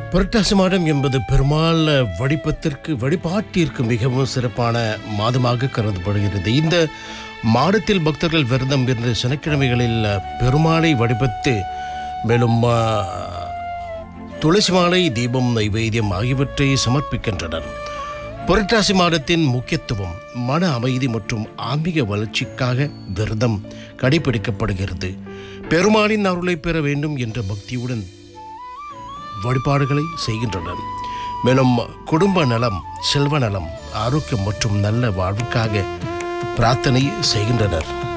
புரட்டாசி மாதம் என்பது பெருமாள் வழிபத்திற்கு வழிபாட்டிற்கு மிகவும் சிறப்பான மாதமாக கருதப்படுகிறது இந்த மாதத்தில் பக்தர்கள் விரதம் இருந்து சனிக்கிழமைகளில் பெருமாளை வழிபத்து மேலும் ஆ, துளசி மாலை தீபம் நைவேத்தியம் ஆகியவற்றை சமர்ப்பிக்கின்றனர் புரட்டாசி மாதத்தின் முக்கியத்துவம் மன அமைதி மற்றும் ஆன்மீக வளர்ச்சிக்காக விரதம் கடைபிடிக்கப்படுகிறது பெருமாளின் அருளை பெற வேண்டும் என்ற பக்தியுடன் வழிபாடுகளை செய்கின்றனர் மேலும் குடும்ப நலம் செல்வ நலம் ஆரோக்கியம் மற்றும் நல்ல வாழ்வுக்காக பிரார்த்தனை செய்கின்றனர்